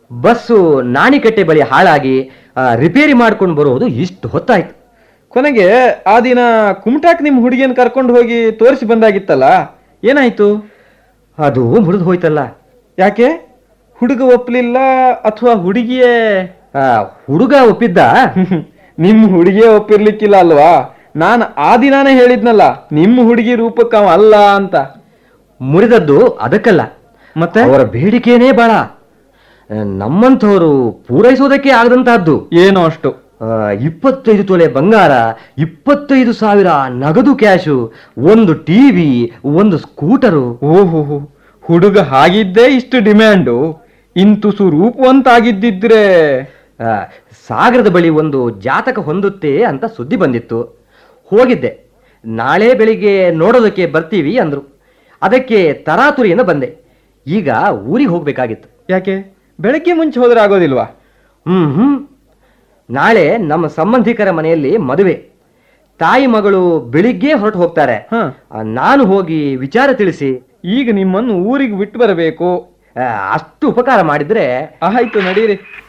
bus ನಾಣಿಕಟ್ಟೆ ಬಳಿ ಹಾಳಾಗಿ ಆ, ರಿಪೇರಿ ಮಾಡ್ಕೊಂಡು ಬರುವುದು ಇಷ್ಟು ಹೊತ್ತಾಯ್ತು ಕೊನೆಗೆ ಆ ದಿನ ಕುಮಟಾಕ್ ನಿಮ್ ಹುಡುಗಿಯನ್ ಕರ್ಕೊಂಡು ಹೋಗಿ ತೋರಿಸಿ ಬಂದಾಗಿತ್ತಲ್ಲ ಏನಾಯ್ತು ಅದು ಮುರಿದು ಹೋಯ್ತಲ್ಲ ಯಾಕೆ ಹುಡುಗ ಒಪ್ಲಿಲ್ಲ ಅಥವಾ ಹುಡುಗಿಯೇ ಆ, ಹುಡುಗ ಒಪ್ಪಿದ್ದ ನಿಮ್ ಹುಡುಗಿಯೇ ಒಪ್ಪಿರ್ಲಿಕ್ಕಿಲ್ಲ ಅಲ್ವಾ ನಾನು ಆ ದಿನಾನೇ ಹೇಳಿದ್ನಲ್ಲ ನಿಮ್ಮ ಹುಡುಗಿ ರೂಪಕ್ಕ ಅವ ಅಲ್ಲ ಅಂತ ಮುರಿದದ್ದು ಅದಕ್ಕಲ್ಲ ಮತ್ತೆ ಅವರ ಬೇಡಿಕೆನೇ ಬಾಳ ಆ, ನಮ್ಮಂಥವರು ಪೂರೈಸೋದಕ್ಕೆ ಆಗದಂತಹದ್ದು ಏನೋ ಅಷ್ಟು ಆ, ಇಪ್ಪತ್ತೈದು ತೊಲೆ ಬಂಗಾರ ಇಪ್ಪತ್ತೈದು ಸಾವಿರ ನಗದು ಕ್ಯಾಶು ಒಂದು ಟಿವಿ ಒಂದು ಸ್ಕೂಟರು ಓಹೋ ಹುಡುಗ ಹಾಗಿದ್ದೇ ಇಷ್ಟು ಡಿಮ್ಯಾಂಡು ಇಂತುಸು ರೂಪವಂತಾಗಿದ್ದಿದ್ರೆ ಆ, ಸಾಗರದ ಬಳಿ ಒಂದು ಜಾತಕ ಹೊಂದುತ್ತೆ ಅಂತ ಸುದ್ದಿ ಬಂದಿತ್ತು ಹೋಗಿದ್ದೆ ನಾಳೆ ಬೆಳಿಗ್ಗೆ ನೋಡೋದಕ್ಕೆ ಬರ್ತೀವಿ ಅಂದ್ರು ಅದಕ್ಕೆ ತರಾತುರಿಯಿಂದ ಬಂದೆ ಈಗ ಊರಿಗೆ ಹೋಗ್ಬೇಕಾಗಿತ್ತು ಯಾಕೆ ಬೆಳಗ್ಗೆ ಮುಂಚೆ ಹೋದ್ರೆ ಆಗೋದಿಲ್ವಾ ಹ್ಮ್ ಹ್ಮ್ ನಾಳೆ ನಮ್ಮ ಸಂಬಂಧಿಕರ ಮನೆಯಲ್ಲಿ ಮದುವೆ ತಾಯಿ ಮಗಳು ಬೆಳಿಗ್ಗೆ ಹೊರಟು ಹೋಗ್ತಾರೆ ಹ ಆ, ನಾನು ಹೋಗಿ ವಿಚಾರ ತಿಳಿಸಿ ಈಗ ನಿಮ್ಮನ್ನು ಊರಿಗೆ ಬಿಟ್ಟು ಬರಬೇಕು ಆ, ಅಷ್ಟು ಉಪಕಾರ ಮಾಡಿದ್ರೆ ಆಯ್ತು ನಡೀರಿ